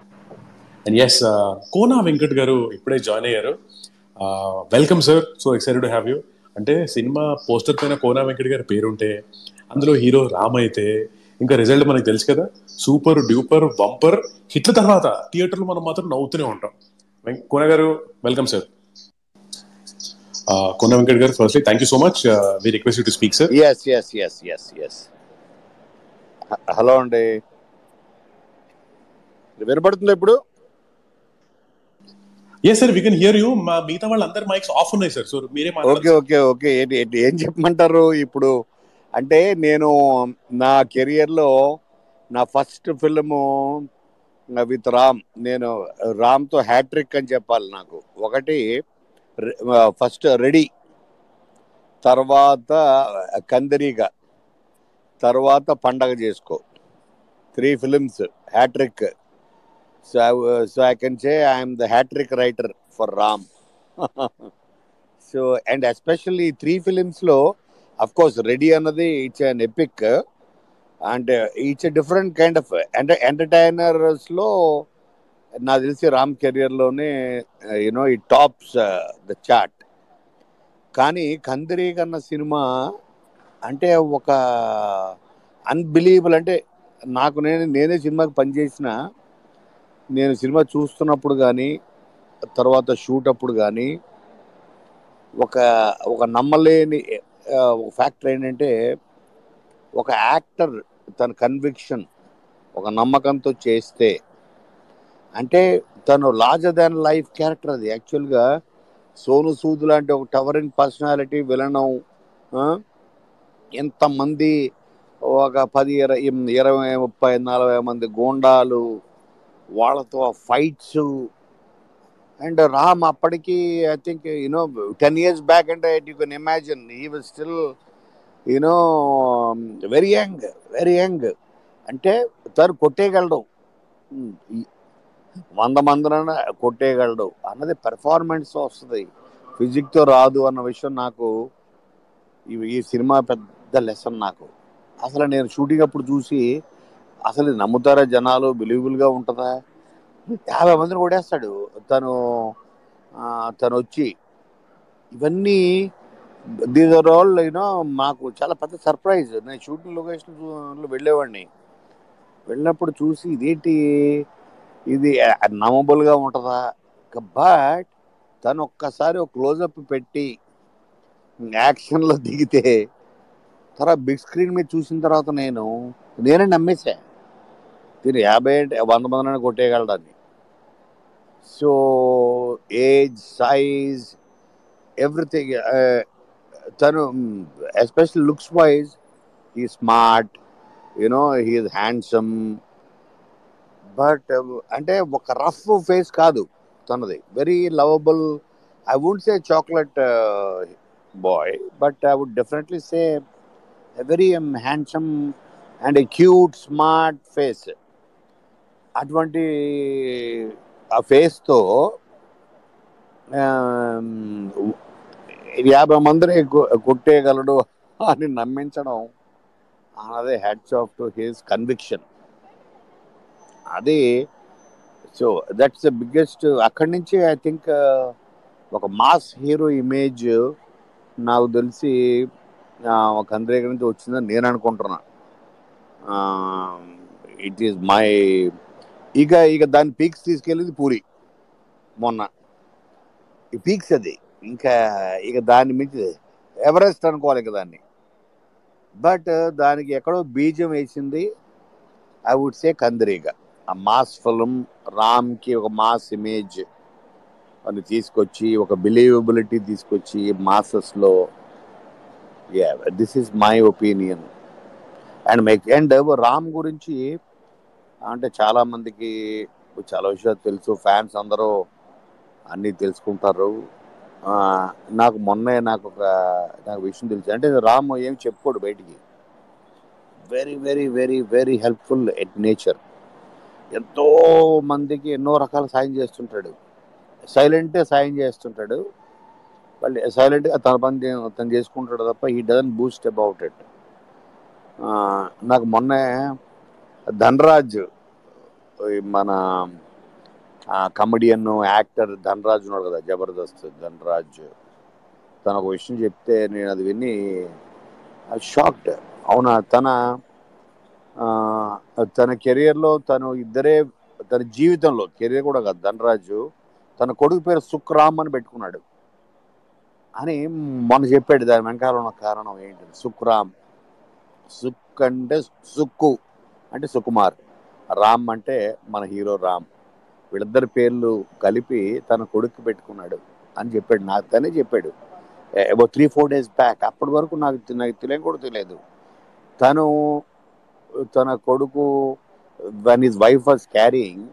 And yes Kona Venkat గారు ఇప్పుడే join అయ్యారు welcome sir so excited to have you అంటే సినిమా పోస్టర్ పైన కోనా వెంకట్ గారి పేరుంటే అందులో హీరో రామ్ అయితే ఇంకా రిజల్ట్ మనకు తెలుసు కదా సూపర్ డ్యూపర్ బంపర్ హిట్ల తర్వాత థియేటర్లో మనం మాత్రం నవ్వుతూనే ఉంటాం వెం- కోన గారు welcome sir Kona Venkat garu firstly thank you so much we request you to speak sir yes yes yes yes yes hello అండి వినపడుతుంది ఇప్పుడు ఏ sir we can hear you మా మిగతా వాళ్ళందరి మైక్స్ ఆఫ్ ఉన్నాయి సార్ సో మీరే ఓకే మాట్లాడారు ఓకే ఓకే ఏంటి ఏంటి ఏం చెప్పమంటారు ఇప్పుడు అంటే నేను నా కెరియర్లో నా ఫస్ట్ ఫిల్ము విత్ రామ్ నేను రామ్తో హ్యాట్రిక్ అని చెప్పాలి నాకు ఒకటి ఫస్ట్ రెడీ తర్వాత కందిరీగ తర్వాత Pandaga Chesko three films hattrick so so I can say I'm the hattrick writer for Ram so and especially three ఫిలిమ్స్లో అఫ్ కోర్స్ రెడీ అన్నది it's an epic and it's different kind of అంటే ఎంటర్టైనర్స్లో నాకు తెలిసి రామ్ కెరియర్లోనే యునో ఈ టాప్స్ ద చాట్ కానీ కందిరీ కన్న సినిమా అంటే ఒక అన్బిలీవబుల్ అంటే నాకు నేను నేనే సినిమాకి పనిచేసిన నేను సినిమా చూస్తున్నప్పుడు కానీ తర్వాత షూట్ అప్పుడు కానీ ఒక ఒక నమ్మలేని ఆ, ఒక ఫ్యాక్టర్ ఏంటంటే ఒక యాక్టర్ తన కన్విక్షన్ ఒక నమ్మకంతో చేస్తే అంటే తను లార్జర్ దాన్ లైఫ్ క్యారెక్టర్ అది యాక్చువల్గా సోను సూద్ లాంటి ఒక టవరింగ్ పర్సనాలిటీ విలనం ఆ, ఎంతమంది ఒక పది ఇరవై ఇరవై ముప్పై నలభై మంది గూండాలు వాళ్ళతో ఫైట్స్ అండ్ రామ్ అప్పటికి I think you know ten years back అంటే you can imagine he was still you know very young very young అంటే తను కొట్టేయగలడు ఉమ్, ఈ వంద మందిన కొట్టేయగలడు అన్నది పెర్ఫార్మెన్స్ వస్తుంది ఫిజిక్తో రాదు అన్న విషయం నాకు ఈ- ఈ సినిమా పెద్ద లెసన్ నాకు అసలు నేను షూటింగ్ అప్పుడు చూసి అసలు ఇది నమ్ముతారా జనాలు బిలీవబుల్గా ఉంటుందా యాభై మందిని కొట్టేస్తాడు తను ఆ, తను వచ్చి ఇవన్నీ దీస్ ఆర్ ఆల్ యూనో మాకు చాలా పెద్ద సర్ప్రైజ్ నేను షూటింగ్ లొకేషన్ వెళ్ళేవాడిని వెళ్ళినప్పుడు చూసి ఇదేంటి ఇది నమ్మబుల్గా ఉంటుందా బట్ తను ఒక్కసారి ఒక క్లోజప్ పెట్టి యాక్షన్లో దిగితే తర్వాత బిగ్ స్క్రీన్ మీద చూసిన తర్వాత నేను నేనే నమ్మేశా దీని యాభై అంటే వంద మందిని కొట్టేయగలడాన్ని సో ఏజ్ సైజ్ ఎవ్రీథింగ్ తను ఎస్పెషల్ లుక్స్ వైజ్ ఈ smart you know he's handsome but అంటే ఒక రఫ్ ఫేస్ కాదు తనది very lovable I would say chocolate boy but I would definitely say very handsome and cute smart face అటువంటి ఆ ఫేస్తో యాభై మందిని కొ- కొట్టేయగలడు అని నమ్మించడం అదే hats off to his conviction అది సో దట్స్ ద బిగ్గెస్ట్ అక్కడి నుంచి ఐ థింక్ ఒక మాస్ హీరో ఇమేజ్ నాకు తెలిసి ఆ, ఒక అందరి నుంచి వచ్చిందని నేను అనుకుంటున్నా ఇట్ ఈస్ మై ఇక ఇక దాని పీక్స్ తీసుకెళ్ళింది పూరి మొన్న ఈ పీక్స్ అది ఇంకా ఇక దాని మించి ఎవరెస్ట్ అనుకోవాలి ఇక దాన్ని బట్ దానికి ఎక్కడో బీజం వేసింది ఐ వుడ్ సే కందిరీగ ఆ మాస్ ఫిల్మ్ రామ్కి ఒక మాస్ ఇమేజ్ అని తీసుకొచ్చి ఒక బిలీవబిలిటీ తీసుకొచ్చి మాసెస్లో yeah this is my opinion and make and Ram గురించి అంటే చాలా మందికి చాలా విషయాలు తెలుసు ఫ్యాన్స్ అందరూ అన్నీ తెలుసుకుంటారు ఆ, నాకు మొన్నే నాకు ఒక నాకు విషయం తెలుసు అంటే రామ్ ఏం చెప్పుకోడు బయటికి very very very very helpful at nature ఎంతో మందికి ఎన్నో రకాల సాయం చేస్తుంటాడు సైలెంట్ సాయం చేస్తుంటాడు మళ్ళీ సైలెంట్గా తన పని తే- తను చేసుకుంటాడు తప్ప ఈ డజన్ బూస్ట్ అబౌట్ ఇట్ నాకు మొన్నే ధనరాజ్ ఈ మన కమెడియన్ యాక్టర్ ధనరాజ్ ఉన్నాడు కదా జబర్దస్త్ ధనరాజ్ తన ఒక విషయం చెప్తే నేను అది విని షాక్డ్ అవునా తన ఆ, తన కెరియర్లో తను ఇద్దరే తన జీవితంలో కెరియర్ కూడా కాదు ధనరాజు తన కొడుకు పేరు సుక్రామ్ అని పెట్టుకున్నాడు అని మొన్న చెప్పాడు దాని వెనకాల ఉన్న కారణం ఏంటి సుక్రామ్ సుక్ అంటే సుక్కు అంటే సుకుమార్ రామ్ అంటే మన హీరో రామ్ వీళ్ళిద్దరి పేర్లు కలిపి తన కొడుకు పెట్టుకున్నాడు అని చెప్పాడు నాకు తనే చెప్పాడు about three four days back అప్పటి వరకు నాకు తె- నాకు తెలియని కూడా తెలియదు తను తన కొడుకు one is wife was carrying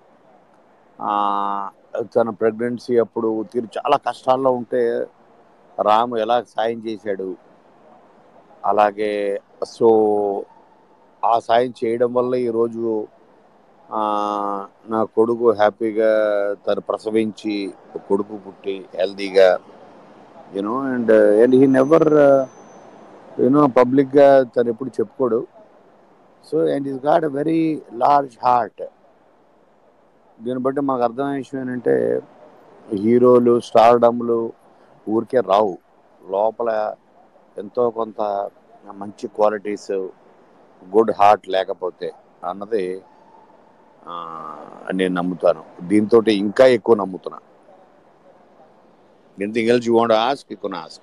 తన ప్రెగ్నెన్సీ అప్పుడు తీరు చాలా కష్టాల్లో ఉంటే రాము ఎలా సాయం చేశాడు అలాగే సో ఆ సాయం చేయడం వల్ల ఈరోజు ఆ, నా కొడుకు హ్యాపీగా తను ప్రసవించి ఒక కొడుకు పుట్టి హెల్దీగా you know and and he never you know పబ్లిక్గా తను ఎప్పుడు చెప్పుకోడు so and is got a very large heart దీన్ని బట్టి మాకు అర్థమైన విషయం ఏంటంటే హీరోలు స్టార్డమ్లు ఊరికే రావు లోపల ఎంతో కొంత మంచి క్వాలిటీస్ గుడ్ హార్ట్ లేకపోతే అన్నది ఆ, నేను నమ్ముతాను దీంతో ఇంకా ఎక్కువ నమ్ముతున్నా anything else you want ask you can ask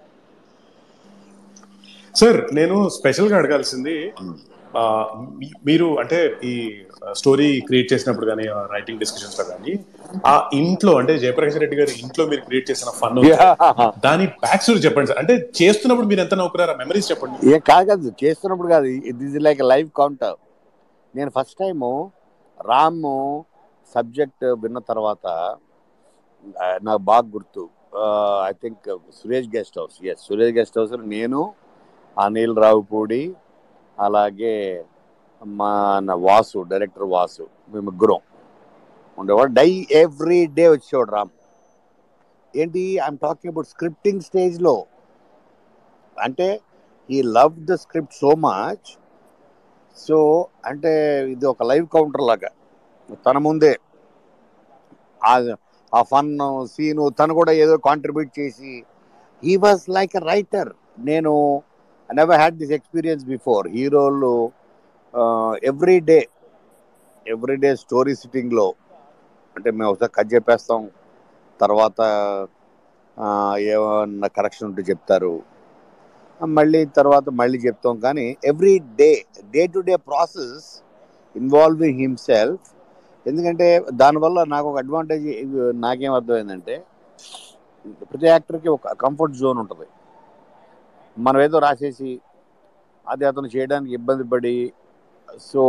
sir నేను స్పెషల్ గా అడగాల్సింది ఆ, మీ- మీరు అంటే ఈ స్టోరీ క్రియేట్ చేసినప్పుడు కానీ రైటింగ్ డిస్కషన్స్ లో కానీ ఆ ఇంట్లో అంటే జయప్రకాష్ రెడ్డి గారి ఇంట్లో మీరు క్రియేట్ చేసిన ఫన్ దాని బ్యాక్ స్టోరీ చెప్పండి సార్ అంటే చేస్తున్నప్పుడు మీరు ఎంత నవ్వుకున్నారా మెమరీస్ చెప్పండి ఏ కాదు కాదు చేస్తున్నప్పుడు కాదు ఇది ఇస్ లైక్ లైవ్ కౌంటర్ నేను ఫస్ట్ టైము రామ్ సబ్జెక్ట్ విన్న తర్వాత ఆ, నాకు బాగా గుర్తు I think Suresh guest house yes Suresh guest house నేను అనిల్ రావుపూడి అలాగే మన వాసు డైరెక్టర్ వాసు మేము ముగ్గురం ఉండేవాడు డై ఎవ్రీ డే వచ్చేవాడు రామ్ ఏంటి ఐఎమ్ టాకింగ్ అబౌట్ స్క్రిప్టింగ్ స్టేజ్లో అంటే ఈ love the script so much so అంటే ఇది ఒక లైవ్ కౌంటర్ లాగా తన ముందే ఆ- ఆ ఫన్ సీను తను కూడా ఏదో కాంట్రిబ్యూట్ చేసి he was like a writer నేను I never had this experience before హీరోలు every day every day story సిట్టింగ్లో అంటే మేము ఒకసారి కట్ చెప్పేస్తాం తర్వాత ఆ, ఏమన్నా కరెక్షన్ ఉంటే చెప్తారు మళ్ళీ తర్వాత మళ్ళీ చెప్తాం కానీ every day day to day process involving himself ఎందుకంటే దానివల్ల నాకు ఒక అడ్వాంటేజ్ నాకేం అర్థమైందంటే ప్రతి యాక్టర్కి ఒక కంఫర్ట్ జోన్ ఉంటుంది మనం ఏదో రాసేసి అది అతను చేయడానికి ఇబ్బంది పడి so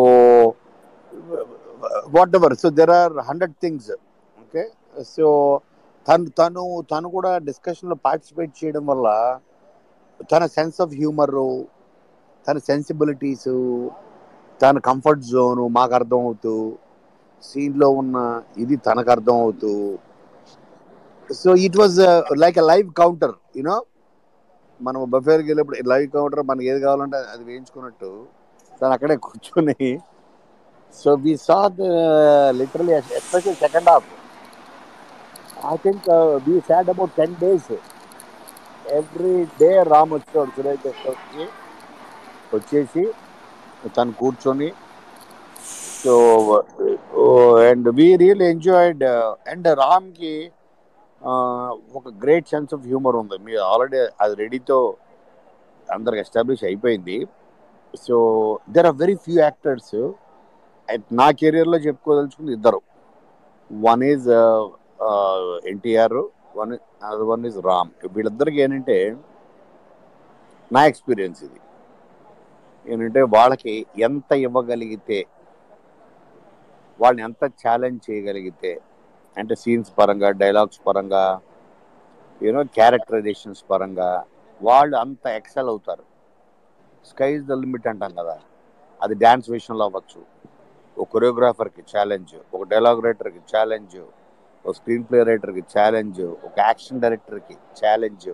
what ever so there are hundred things okay so తను తను తను కూడా డిస్కషన్లో పార్టిసిపేట్ చేయడం వల్ల తన సెన్స్ ఆఫ్ హ్యూమరు తన సెన్సిబిలిటీస్ తన కంఫర్ట్ జోను మాకు అర్థం అవుతూ సీన్లో ఉన్న ఇది తనకు అర్థం అవుతూ so it was like a live counter you know మనం బఫేర్కి వెళ్ళినప్పుడు లైవ్ కౌంటర్ మనకి ఏది కావాలంటే అది వేయించుకున్నట్టు తను అక్కడే కూర్చొని so we saw the literally special second half I think we sat about ten days every day Ram వచ్చాడు సురేష్ వచ్చి వచ్చేసి తను కూర్చొని so and we real enjoyed and రామ్కి ఒక గ్రేట్ సెన్స్ ఆఫ్ హ్యూమర్ ఉంది మీరు ఆల్రెడీ అది రెడీతో అందరికి ఎస్టాబ్లిష్ అయిపోయింది so there are very few actors నా కెరియర్లో చెప్పుకోదలుచుకుంది ఇద్దరు one is NTR one other one is Ram వీళ్ళిద్దరికి ఏంటంటే నా ఎక్స్పీరియన్స్ ఇది ఏంటంటే వాళ్ళకి ఎంత ఇవ్వగలిగితే వాళ్ళని ఎంత ఛాలెంజ్ చేయగలిగితే అంటే సీన్స్ పరంగా డైలాగ్స్ పరంగా యూనో క్యారెక్టరైజేషన్స్ పరంగా వాళ్ళు అంత ఎక్సెల్ అవుతారు స్కై ఇస్ ద లిమిట్ అంటాం కదా అది డ్యాన్స్ విషయంలో అవ్వచ్చు ఒక కొరియోగ్రాఫర్కి ఛాలెంజ్ ఒక డైలాగ్ రైటర్కి ఛాలెంజ్ ఒక స్క్రీన్ ప్లే రైటర్కి ఛాలెంజ్ ఒక యాక్షన్ డైరెక్టర్కి ఛాలెంజ్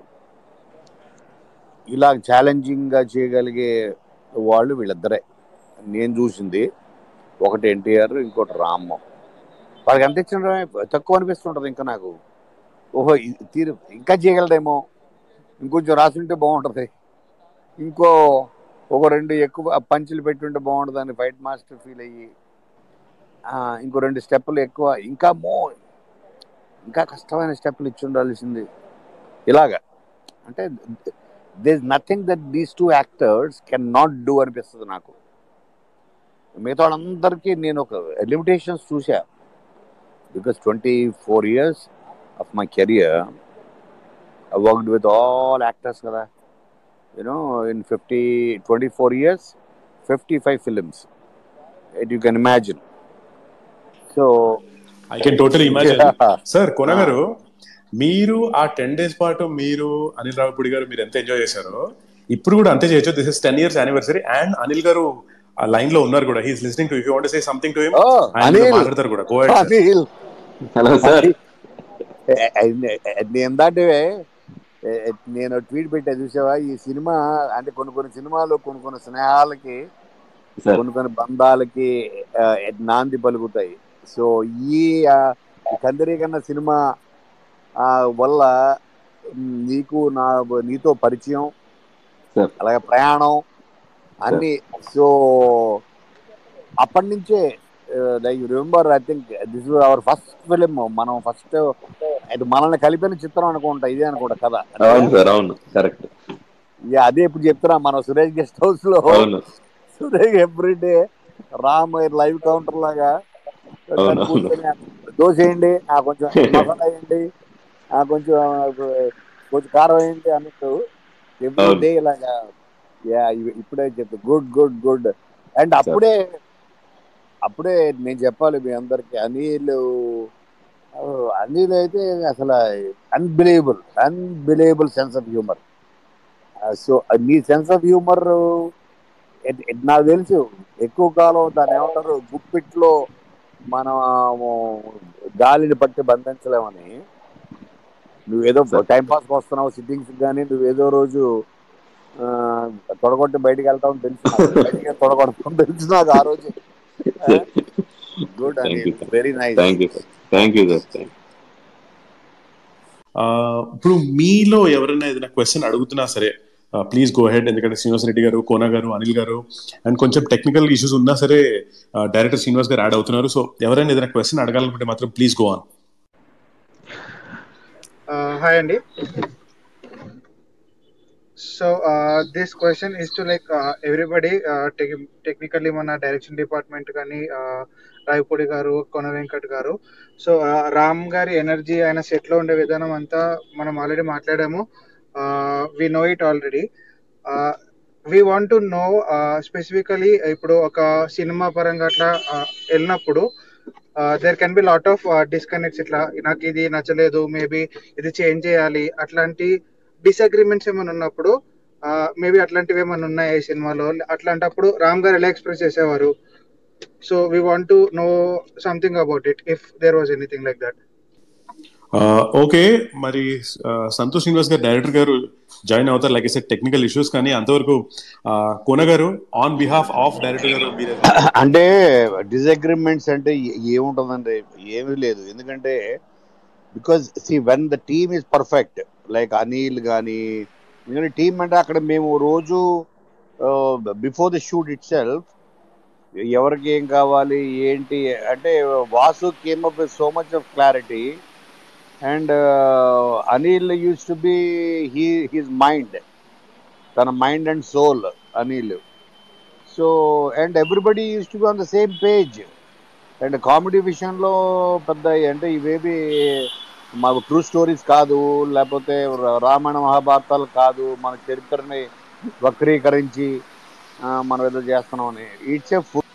ఇలా ఛాలెంజింగ్గా చేయగలిగే వాళ్ళు వీళ్ళిద్దరే నేను చూసింది ఒకటి ఎన్టీఆర్ ఇంకోటి రామ్ వాళ్ళకి ఎంత ఇచ్చిన తక్కువ అనిపిస్తుంటది ఇంకా నాకు ఓహో ఇది తీరు ఇంకా చేయగలడేమో ఇంకొంచెం రాసుంటే బాగుంటది ఇంకో ఒక రెండు ఎక్కువ పంచులు పెట్టుంటే బాగుంటుంది అని ఫైట్ మాస్టర్ ఫీల్ అయ్యి ఆ, ఇంకో రెండు స్టెప్పులు ఎక్కువ ఇంకా మో ఇంకా కష్టమైన స్టెప్పులు ఇచ్చి ఉండాల్సింది ఇలాగా అంటే this nothing that these two actors can not do అనిపిస్తుంది నాకు మిగతా వాళ్ళందరికీ నేను ఒక లిమిటేషన్స్ చూసా because twenty four years of my career I worked with all actors కదా you know in fifty twenty four years fifty five films it you can imagine so I can total imagine sir Kona garu మీరు ఆ ten days పాటు మీరు అనిల్ రావుపూడి గారు మీరు ఎంత enjoy చేశారో ఇప్పుడు కూడా అంతే చేయొచ్చు this is ten years anniversary and Anil garu ఆ లైన్ లో ఉన్నారు కూడా he's listening to if you want say something to him ఆయన అనిల్ మాట్లాడతారు కూడా గో అనిల్ హలో సార్ నేను దాటే నేను ట్వీట్ పెట్టా చూసావా ఈ సినిమా అంటే కొన్ని కొన్ని సినిమాలు కొన్ని కొన్ని స్నేహాలకి సార్ కొన్ని కొన్ని బంధాలకి ఆ, నాంది పలుకుతాయి సో ఈ ఆ, ఈ కందరీకన్న సినిమా ఆ, వల్ల మ్, నీకు నా నీతో పరిచయం సార్. అలాగే ప్రయాణం అన్ని సో అప్పటి నుంచే like remember I think this our first film మనం ఫస్ట్ అది మనల్ని కలిపిన చిత్రం అనుకుంటా ఇదే అనుకుంటా కదా అవును సార్ అవును కరెక్ట్ అదే ఇప్పుడు చెప్తున్నా మనం సురేష్ గెస్ట్ హౌస్ లో అవును Suresh everyday Ram live counter లాగా అవును, కూర్చొని దోశ వేయండి ఆ కొంచెం మసాలా వేయండి ఆ కొంచెం కొంచెం కారం వేయండి అన్నట్టు ఎవ్రీ అవును. డే ఇలాగా యా ఇ- ఇప్పుడే చెప్తా గుడ్ గుడ్ గుడ్ అండ్ అప్పుడే అప్పుడే నేను చెప్పాలి మీ అందరికి అనిల్ ఆ, అనిల్ అయితే అసలు unbelievable unbelievable sense of humour so నీ సెన్స్ ఆఫ్ హ్యూమర్ నాకు తెలుసు ఎక్కువ కాలం దాన్ని ఏమంటారు గుప్పిట్లో మనం గాలిని పట్టి బంధించలేమని నువ్వేదో Sir. టైం పాస్ వస్తున్నావు సిట్టింగ్స్ కానీ నువ్వేదో రోజు ఆ, తొడగొట్టి బయటికి వెళ్తావు తెలుసు నాకు. బయటికి తొడగొడతాం తెలుసు నాకు ఆ రోజు గుడ్ అని thank you very nice thank you sir thank you sir thank ఇప్పుడు మీలో ఎవరైనా ఏదైనా క్వశ్చన్ అడుగుతున్నా సరే ప్లీజ్ గో హెడ్ ఎందుకంటే శ్రీనివాస్ రెడ్డి గారు కోన గారు అనిల్ గారు అండ్ కొంచెం టెక్నికల్ ఇష్యూస్ ఉన్నా సరే డైరెక్టర్ శ్రీనివాస్ గారు యాడ్ అవుతున్నారు సో ఎవరైనా ఏదైనా క్వశ్చన్ అడగాలనుకుంటే మాత్రం ప్లీజ్ గో ఆన్ హాయ్ అండి so this question is to like everybody technically మన డైరెక్షన్ డిపార్ట్మెంట్ కానీ రాయపూడి గారు కొన వెంకట్ గారు సో రామ్ గారి ఎనర్జీ ఆయన సెట్ లో ఉండే విధానం అంతా మనం ఆల్రెడీ మాట్లాడాము we know it already we want to know specifically ఇప్పుడు ఒక సినిమా పరంగా అట్లా uh, వెళ్ళినప్పుడు there can be lot of disconnects ఇట్లా నాకు ఇది నచ్చలేదు మేబీ ఇది చేంజ్ చేయాలి అట్లాంటి డిసగ్రిమెంట్స్ ఏమైనా ఉన్నప్పుడు మేబీ అట్లాంటివి ఏమైనా ఉన్నాయా ఈ సినిమాలో అట్లాంటప్పుడు రామ్ గారు ఎలా ఎక్స్ప్రెస్ చేసేవారు so we want to know something about it if there was anything like that okay మరి uh, సంతోష్ శ్రీనివాస్ గారు డైరెక్టర్ గారు జాయిన్ అవుతారు లైక్ సెట్ టెక్నికల్ ఇష్యూస్ కానీ అంతవరకు uh, కోన గారు ఆన్ బిహాఫ్ ఆఫ్ డైరెక్టర్ గారు మీరు అంటే డిసగ్రిమెంట్స్ అంటే ఏ- ఏముంటుందంటే ఏమీ లేదు ఎందుకంటే because see when the team is perfect like Anil కానీ ఎందుకంటే టీమ్ అంటే అక్కడ మేము రోజు before the shoot itself ఎవరికి ఏం కావాలి ఏంటి అంటే Vasu came up with so much of clarity and Anil used to be he his mind తన mind and soul Anil so and everybody used to be on the same page and comedy విషయంలో పెద్ద అంటే ఇవేవి మా ట్రూ స్టోరీస్ కాదు లేకపోతే ర- రామాయణ మహాభారతాలు కాదు మన చరిత్రని వక్రీకరించి ఆ, మనం ఏదో చేస్తున్నామని ఇట్స్ ఏ